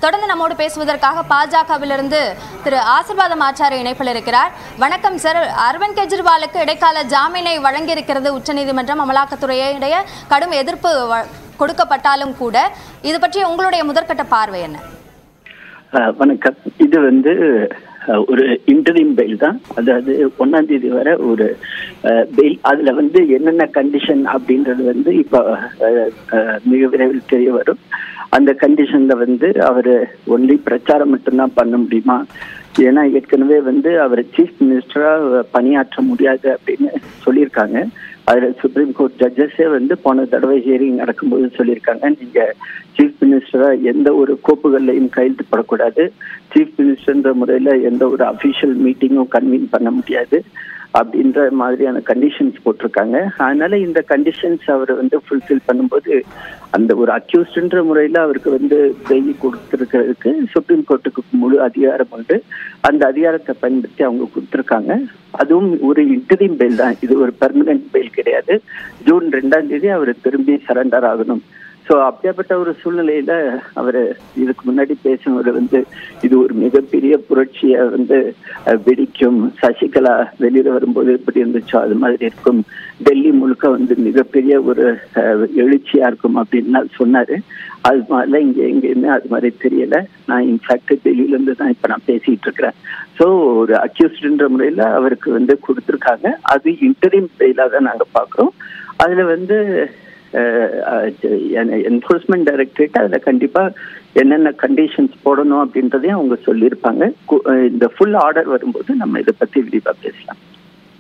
தொடர்ந்து நம்மோடு பேசுவதற்காக பாஜகவிலிருந்து திரு ஆசிர்வாதம் ஆச்சாரிய இணைப்பில் இருக்கிறார் வணக்கம் சார் அரவிந்த் கெஜ்ரிவாலுக்கு இடைக்கால ஜாமீனை வழங்கியிருக்கிறது உச்சநீதிமன்றம் அமலாக்கத்துறையுடைய கடும் எதிர்ப்பு வ- கொடுக்கப்பட்டாலும் கூட இது பற்றி உங்களுடைய முதற்கட்ட பார்வை என்ன அஹ் வணக்கம் இது வந்து அஹ், ஒரு இன்டரிம் பெயில் தான் அதாவது ஒன்னாம் தேதி வரை ஒரு பெயில் அதுல வந்து என்னென்ன கண்டிஷன் அப்படின்றது வந்து இப்போ அஹ், அஹ், மிக விரைவில் தெரிய வரும் அந்த கண்டிஷன்ல வந்து அவர் ஒன்லி பிரச்சாரம் மட்டும்தான் பண்ண முடியுமா ஏன்னா ஏற்கனவே வந்து அவர் சீஃப் மினிஸ்டரா பணியாற்ற முடியாது அப்படின்னு சொல்லியிருக்காங்க அதுல சுப்ரீம் கோர்ட் ஜட்ஜஸே வந்து போன தடவை ஹியரிங் நடக்கும்போது சொல்லியிருக்காங்க நீங்க சீஃப் மினிஸ்டரா எந்த ஒரு கோப்புகள்லையும் கையெழுத்து படக்கூடாது சீஃப் மினிஸ்டர்ன்ற முறையில எந்த ஒரு அபிஷியல் மீட்டிங்கும் கன்வீன் பண்ண முடியாது அப்படின்ற மாதிரியான கண்டிஷன்ஸ் போட்டிருக்காங்க அதனால இந்த கண்டிஷன்ஸ் அவர் வந்து ஃபுல்ஃபில் பண்ணும்போது அந்த ஒரு அக்யூஸ்டுன்ற முறையில அவருக்கு வந்து பெயில் கொடுத்துருக்கிறதுக்கு சுப்ரீம் கோர்ட்டுக்கு முழு அதிகாரம் உண்டு அந்த அதிகாரத்தை பயன்படுத்தி அவங்க கொடுத்துருக்காங்க அதுவும் ஒரு இன்டரிம் பெயில் தான் இது ஒரு பெர்மனன்ட் பெயில் கிடையாது ஜூன் ரெண்டாம் தேதி அவர் திரும்பி சரண்டர் ஆகணும் ஸோ அப்படியாப்பட்ட ஒரு சூழ்நிலையில அவர் இதுக்கு முன்னாடி பேசினவர் வந்து இது ஒரு மிகப்பெரிய புரட்சியை வந்து அஹ், வெடிக்கும் சசிகலா வெளியில வரும்போது எப்படி இருந்துச்சோ அது மாதிரி இருக்கும் டெல்லி முழுக்க வந்து மிகப்பெரிய ஒரு அஹ், எழுச்சியா இருக்கும் அப்படின்லாம் சொன்னாரு அது மாதிரிலாம் இங்க எங்கேயுமே அது மாதிரி தெரியல நான் இன்ஃபேக்ட் டெல்லியில இருந்து தான் இப்ப நான் பேசிட்டு இருக்கிறேன் ஸோ ஒரு அக்யூஸ்டுன்ற முறையில அவருக்கு வந்து கொடுத்துருக்காங்க அது இன்டரிம் பெயிலாக தான் நாங்க பாக்குறோம் அதுல வந்து என்ஃபோர்ஸ்மெண்ட் டைரக்டரேட் அதில் கண்டிப்பாக என்னென்ன கண்டிஷன்ஸ் போடணும் அப்படின்றதையும் அவங்க சொல்லியிருப்பாங்க கு- அஹ் இந்த ஃபுல் ஆர்டர் வரும்போது நம்ம இதை பற்றி விரிவாக பேசலாம்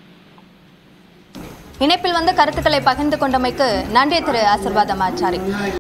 இணைப்பில் வந்து கருத்துக்களை பகிர்ந்து கொண்டமைக்கு நன்றி திரு ஆசிர்வாதம் ஆச்சாரி